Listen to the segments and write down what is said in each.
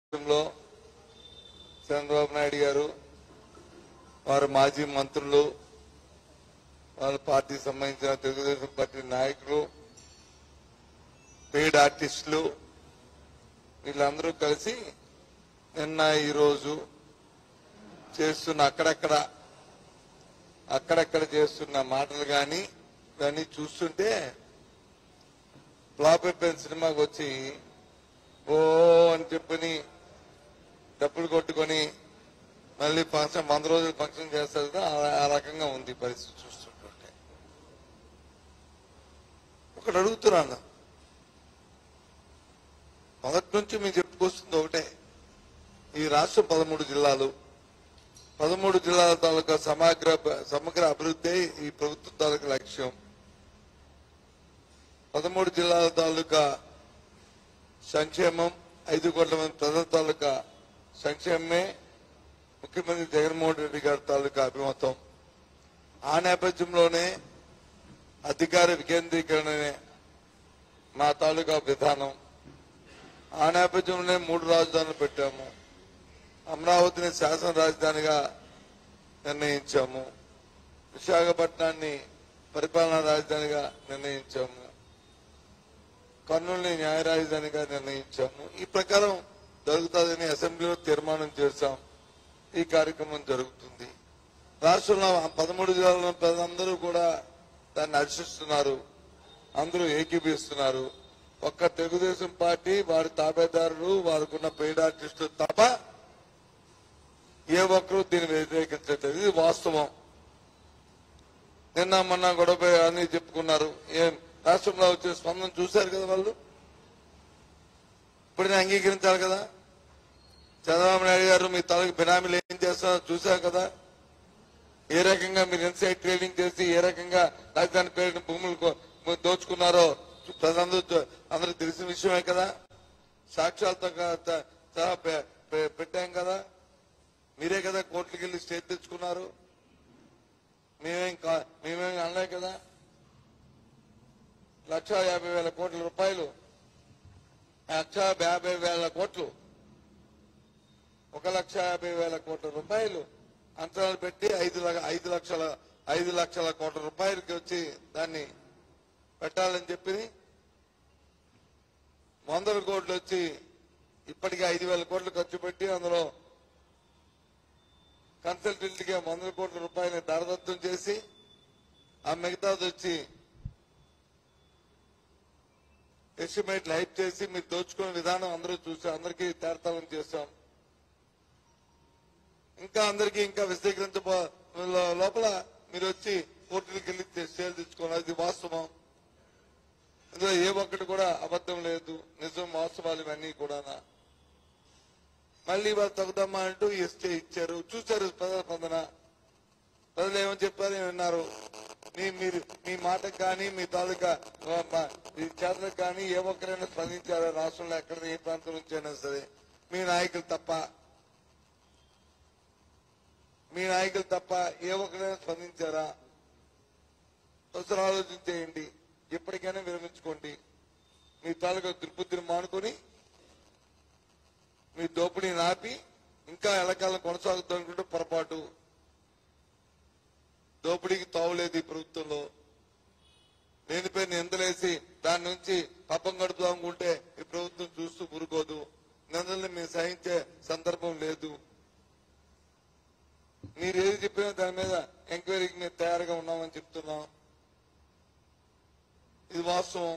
రాష్ట్రంలో చంద్రబాబు నాయుడు గారు వారి మాజీ మంత్రులు వాళ్ళ పార్టీకి సంబంధించిన తెలుగుదేశం పార్టీ నాయకులు పెయిడ్ ఆర్టిస్టులు వీళ్ళందరూ కలిసి నిన్న ఈరోజు చేస్తున్న అక్కడక్కడ అక్కడక్కడ చేస్తున్న మాటలు కానీ ఇవన్నీ చూస్తుంటే ఫ్లాప్ అయిపోయిన సినిమాకి వచ్చి ఓ అని చెప్పని డబ్బులు కొట్టుకొని మళ్ళీ ఫంక్షన్ వంద రోజులు ఫంక్షన్ చేస్తారు కదా ఆ- ఆ రకంగా ఉంది ఈ పరిస్థితి చూస్తుంటుంటే ఒకటి అడుగుతున్నాను మొదటి నుంచి మేము చెప్పుకొస్తుంది ఒకటే ఈ రాష్ట్రం పదమూడు జిల్లాలు పదమూడు జిల్లాల తాలూకా సమగ్ర సమగ్ర అభివృద్ధి ఈ ప్రభుత్వం తాలూకా లక్ష్యం పదమూడు జిల్లాల తాలూకా సంక్షేమం ఐదు కోట్ల మంది ప్రజల తాలూకా సంక్షేమమే ముఖ్యమంత్రి జగన్మోహన్ రెడ్డి గారి తాలూకా అభిమతం ఆ నేపథ్యంలోనే అధికార వికేంద్రీకరణనే మా తాలూకా విధానం ఆ నేపథ్యంలోనే మూడు రాజధానులు పెట్టాము అమరావతిని శాసన రాజధానిగా నిర్ణయించాము విశాఖపట్నాన్ని పరిపాలనా రాజధానిగా నిర్ణయించాము కర్నూలుని న్యాయ రాజధానిగా నిర్ణయించాము ఈ ప్రకారం జరుగుతుందని అసెంబ్లీలో తీర్మానం చేశాం ఈ కార్యక్రమం జరుగుతుంది రాష్ట్రంలో పదమూడు జిల్లాల ప్రజలందరూ కూడా దాన్ని హర్షిస్తున్నారు అందరూ ఏకీపిస్తున్నారు ఒక్క తెలుగుదేశం పార్టీ వారి తాబేదారులు వారికి ఉన్న పెయిడ్ ఆర్టిస్టులు తప్ప ఏ ఒక్కరూ దీన్ని వ్యతిరేకించట్లేదు ఇది వాస్తవం నిన్న మొన్న గొడవ అని చెప్పుకున్నారు ఏం రాష్ట్రంలో వచ్చే స్పందన చూశారు కదా వాళ్ళు ఇప్పుడే అంగీకరించాలి కదా చంద్రబాబు నాయుడు గారు మీ తలకు బినామీలు ఏం చేస్తున్నారో చూశారు కదా ఏ రకంగా మీరు ఇన్సైడ్ ట్రేడింగ్ చేసి ఏ రకంగా రాజధాని పేరుని భూములు కో- దోచుకున్నారో ప్రజలందరూ చూ- అందరికి తెలిసిన విషయమే కదా సాక్ష్యాలతో క- త- సహా పె- పె- పెట్టాం కదా మీరే కదా కోర్టుకి వెళ్ళి స్టే తెచ్చుకున్నారు మేమేం కా- మేమేం అనలే కదా లక్ష యాభై వేల కోట్ల రూపాయలు లక్ష యాభై వేల కోట్లు ఒక లక్ష యాభై వేల కోట్ల రూపాయలు అంచనాలు పెట్టి ఐదు లక్ష- ఐదు లక్షల ఐదు లక్షల కోట్ల రూపాయలకి వచ్చి దాన్ని పెట్టాలని చెప్పి వందల కోట్లు వచ్చి ఇప్పటికే ఐదు వేల కోట్లు ఖర్చు పెట్టి అందులో కన్సల్టెంట్ గా వందల కోట్ల రూపాయలని దరదత్తం చేసి ఆ మిగతాది వచ్చి ఎస్టిమేట్లు హైప్ చేసి మీరు దోచుకునే విధానం అందరూ చూసాం అందరికీ తేరతలం చేశాం ఇంకా అందరికీ ఇంకా విశదీకరించ లోపల మీరు వచ్చి కోర్టులకు వెళ్ళి స్టేలు తెచ్చుకోవాలి అది వాస్తవం ఇందులో ఏ ఒక్కటి కూడా అబద్ధం లేదు నిజం వాస్తవాలు ఇవన్నీ కూడా మళ్ళీ వాళ్ళు తగ్గుదమ్మా అంటూ ఈ స్టే ఇచ్చారు చూశారు ప్రజల స్పందన ప్రజలు ఏమని చెప్పారు విన్నారు మీ మీరు మీ మాటకు కానీ మీ తాలూకా ఆ, మా- మీ చేతలకు కానీ ఏ ఒక్కరైనా స్పందించారా రాష్ట్రంలో ఎక్కడ ఏ ప్రాంతం నుంచి అయినా సరే మీ నాయకులు తప్ప మీ నాయకులు తప్ప ఏ ఒక్కరైనా స్పందించారా ఒకసారి ఆలోచన చేయండి ఎప్పటికైనా విరమించుకోండి మీ తాలూకా దుర్బుద్ధిని మానుకొని మీ దోపిడీని ఆపి ఇంకా ఎలకాలం కొనసాగుతూ అనుకుంటే పొరపాటు దోపిడీకి తావులేదు ఈ ప్రభుత్వంలో దేనిపై నిందలేసి దాని నుంచి పాపం గడుపుదాం అనుకుంటే ఈ ప్రభుత్వం చూస్తూ ఊరుకోదు నిందల్ని మేము సహించే సందర్భం లేదు మీరు ఏది చెప్పినా దాని మీద ఎంక్వైరీకి మేము తయారుగా ఉన్నామని చెప్తున్నాం ఇది వాస్తవం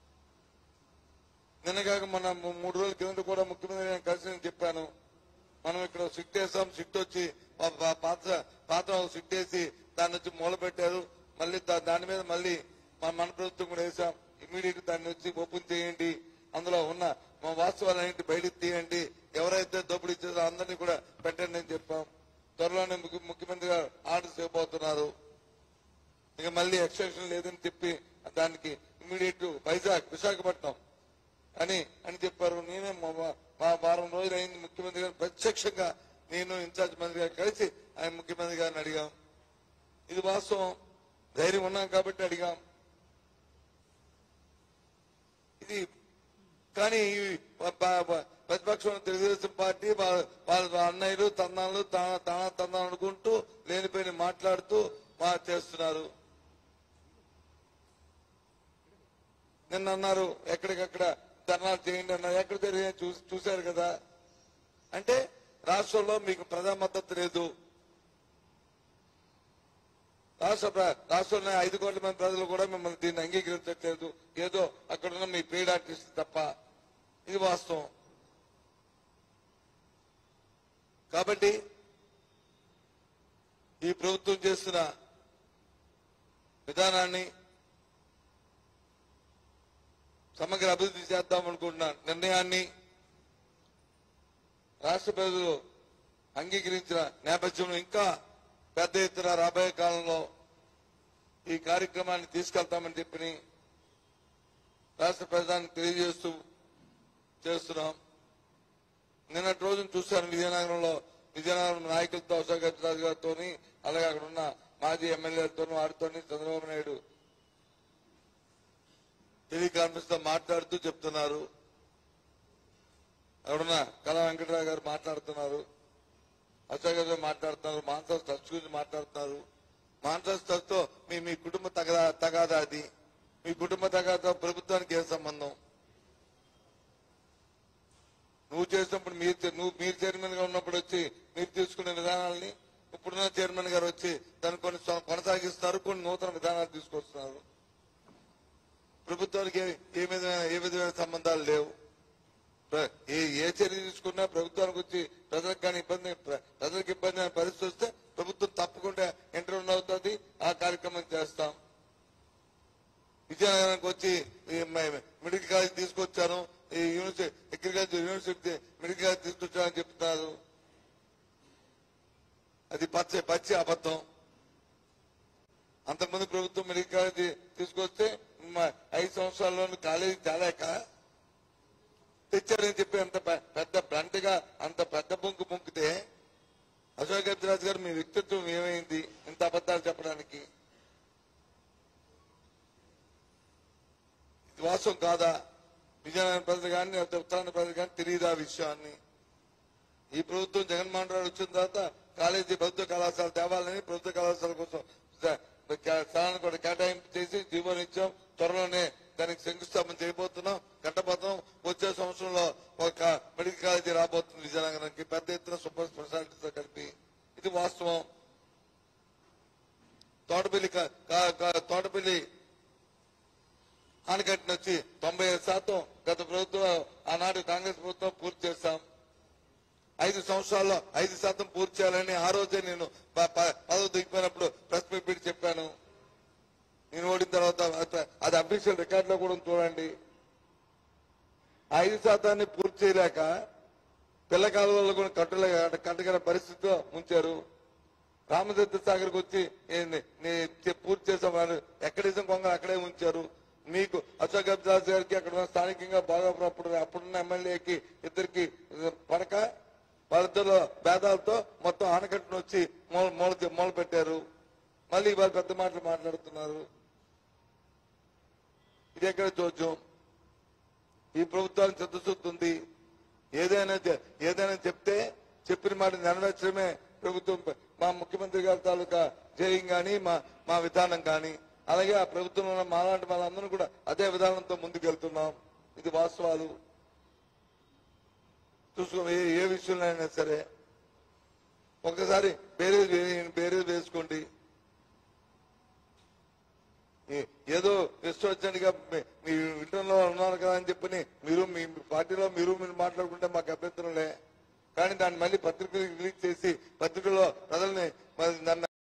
నిన్నగాక మన మూ- మూడు రోజుల కింద కూడా ముఖ్యమంత్రి గారిని కలిసి నేను చెప్పాను మనం ఇక్కడ సిట్ వేసాం సిట్ వచ్చి పా- పా- పాత పాత సిట్ వేసి దాన్ని వచ్చి మూల పెట్టారు మళ్ళీ దా- దాని మీద మళ్ళీ మన మన ప్రభుత్వం కూడా వేసాం ఇమీడియట్ దాన్ని వచ్చి ఓపెన్ చేయండి అందులో ఉన్న మా వాస్తవాలన్నింటి బయటకు తీయండి ఎవరైతే దోపిడీ చేశారో అందరినీ కూడా పెట్టండి అని చెప్పాం త్వరలోనే ముఖ్య- ముఖ్యమంత్రి గారు ఆర్డర్స్ ఇవ్వబోతున్నారు ఇక మళ్ళీ ఎక్స్టెన్షన్ లేదని చెప్పి దానికి ఇమీడియట్ వైజాగ్ విశాఖపట్నం అని అని చెప్పారు నేనే మా- మా- మా వారం రోజులు అయింది ముఖ్యమంత్రి గారు ప్రత్యక్షంగా నేను ఇన్ఛార్జ్ మంత్రి గారు కలిసి ఆయన ముఖ్యమంత్రి గారిని అడిగాం ఇది వాస్తవం ధైర్యం ఉన్నాం కాబట్టి అడిగాం ఇది కానీ ఈ ప- ప- ప- ప్రతిపక్షం ఉన్న తెలుగుదేశం పార్టీ వాళ్ళ వాళ్ళ అన్నయ్యలు తందాలు తాన తాన తందాలు అనుకుంటూ లేనిపోయిన మాట్లాడుతూ మా చేస్తున్నారు నిన్న అన్నారు ఎక్కడికక్కడ ధర్నాలు చేయండి అన్నారు ఎక్కడ జరిగాయి చూ- చూశారు కదా అంటే రాష్ట్రంలో మీకు ప్రజా మద్దతు లేదు రాష్ట్ర ప్ర- రాష్ట్రంలో ఐదు కోట్ల మంది ప్రజలు కూడా మిమ్మల్ని దీన్ని అంగీకరించట్లేదు ఏదో అక్కడున్న మీ పెయిడ్ ఆర్టిస్ట్ తప్ప ఇది వాస్తవం కాబట్టి ఈ ప్రభుత్వం చేస్తున్న విధానాన్ని సమగ్ర అభివృద్ధి చేద్దాం అనుకుంటున్న నిర్ణయాన్ని రాష్ట్ర ప్రజలు అంగీకరించిన నేపథ్యంలో ఇంకా పెద్ద ఎత్తున రాబోయే కాలంలో ఈ కార్యక్రమాన్ని తీసుకెళ్తామని చెప్పి రాష్ట్ర ప్రజానికి తెలియజేస్తూ చేస్తున్నాం నిన్నటి రోజున చూశాను విజయనగరంలో విజయనగరం నాయకులతో అశోక్ గజరాజు గారితో అలాగే అక్కడ ఉన్న మాజీ ఎమ్మెల్యేలతో వారితో చంద్రబాబు నాయుడు టెలికాన్ఫరెన్స్ తో మాట్లాడుతూ చెప్తున్నారు అక్కడున్న కళా వెంకటరావు గారు మాట్లాడుతున్నారు అశోక్ గారు మాట్లాడుతున్నారు మాన్సాస్ ట్రస్ట్ గురించి మాట్లాడుతున్నారు మాన్సాస్ ట్రస్ట్ తో మీ మీ కుటుంబ తగదా తగాదా అది మీ కుటుంబ తగాదా ప్రభుత్వానికి ఏ సంబంధం నువ్వు చేసినప్పుడు మీరు చే- నువ్వు మీరు చైర్మన్ గా ఉన్నప్పుడు వచ్చి మీరు తీసుకునే విధానాలని ఇప్పుడున్న చైర్మన్ గారు వచ్చి దాన్ని కొన్ని కొ- కొనసాగిస్తున్నారు కొన్ని నూతన విధానాలు తీసుకొస్తున్నారు ప్రభుత్వానికి ఏ- ఏ విధమైన ఏ విధమైన సంబంధాలు లేవు ప్ర- ఏ ఏ చర్య తీసుకున్నా ప్రభుత్వానికి వచ్చి ప్రజలకు కానీ ఇబ్బంది ప్ర- ప్రజలకు ఇబ్బంది అనే పరిస్థితి వస్తే ప్రభుత్వం తప్పకుండా ఇంటర్వ్యూ అవుతుంది ఆ కార్యక్రమం చేస్తాం విజయనగరానికి వచ్చి ఈ మ- మెడికల్ కాలేజ్ తీసుకొచ్చాను ఈ university agriculture university medical college తీసుకొచ్చానని చెప్తున్నారు అది పచ్చ పచ్చి అబద్ధం అంతకుముందు ప్రభుత్వం మెడికల్ కాలేజ్ తీసుకొస్తే మ- ఐదు సంవత్సరాల్లోని కాలేజీ తేలేక తెచ్చారని చెప్పి అంత పె- పెద్ద బ్లంట్ గా అంత పెద్ద బొంకు బొంకితే అశోక్ గజరాజ్ గారు మీ వ్యక్తిత్వం ఏమైంది ఇంత అబద్ధాలు చెప్పడానికి ఇది వాస్తవం కాదా విజయనగరం ప్రజలు కానీ లేకపోతే ఉత్తరాంధ్ర ప్రజలు కానీ తెలియదు ఆ విషయాన్ని ఈ ప్రభుత్వం జగన్మోహన్ రెడ్డి వచ్చిన తర్వాత కాలేజీ ప్రభుత్వ కళాశాల తేవాలని ప్రభుత్వ కళాశాల కోసం స- క- స్థలాన్ని కూడా కేటాయింపు చేసి జీవోని ఇచ్చాం త్వరలోనే దానికి శంకుస్థాపన చేయబోతున్నాం కట్టబోతున్నాం వచ్చే సంవత్సరంలో ఒక మెడికల్ కాలేజీ రాబోతుంది విజయనగరానికి పెద్ద ఎత్తున సూపర్ స్పెషాలిటీతో కలిపి ఇది వాస్తవం తోటపల్లి క- క- క- తోటపల్లి ఆనకట్టిన వచ్చి తొంభై ఐదు శాతం గత ప్రభుత్వం ఆనాడు కాంగ్రెస్ ప్రభుత్వం పూర్తి చేశాం ఐదు సంవత్సరాల్లో ఐదు శాతం పూర్తి చేయాలని ఆ రోజే నేను ప- ప- పదవి దిగిపోయినప్పుడు ప్రెస్ మీట్ పెట్టి చెప్పాను నేను ఓడిన తర్వాత అత- అది అఫీషియల్ రికార్డ్ లో కూడా ఉంది చూడండి ఆ ఐదు శాతాన్ని పూర్తి చేయలేక పిల్ల కాలువల్లో కూడా కట్టులే కట్టగల పరిస్థితిలో ఉంచారు రామదత్త సాగర్కి వచ్చి ఏ- నే- నే- చె- పూర్తి చేసామన్నారు ఎక్కడేసిన కొంగలు అక్కడే ఉంచారు మీకు అశోక్ గబ్దాస్ గారికి అక్కడ ఉన్న స్థానికంగా బాగా అప్పుడు అప్పుడున్న ఎమ్మెల్యేకి ఇద్దరికి పడక వాళ్ళిద్దరు భేదాలతో మొత్తం ఆనకట్టును వచ్చి మూల మూల మూల పెట్టారు మళ్ళీ ఇవాళ పెద్ద మాటలు మాట్లాడుతున్నారు ఇది ఎక్కడ చూద్దాం ఈ ప్రభుత్వానికి చిత్తశుద్ధి ఉంది ఏదైనా చె- ఏదైనా చెప్తే చెప్పిన మాట నెరవేర్చడమే ప్రభుత్వం ప- మా ముఖ్యమంత్రి గారి తాలూకా జయం గాని మా మా విధానం కానీ అలాగే ఆ ప్రభుత్వంలో ఉన్న మాలాంటి వాళ్ళందరూ కూడా అదే విధానంతో ముందుకెళ్తున్నాం ఇది వాస్తవాలు చూసుకో ఏ ఏ విషయంలో అయినా సరే ఒకసారి బేరే బేరే వేసుకోండి ఈ- ఏదో విశ్వచండిగా మీ వింటంలో ఉన్నారు కదా అని చెప్పని మీరు మీ పార్టీలో మీరు మీరు మాట్లాడుకుంటే మాకు అభ్యంతరం లే కానీ దాన్ని మళ్ళీ పత్రికలు రిలీజ్ చేసి పత్రికలో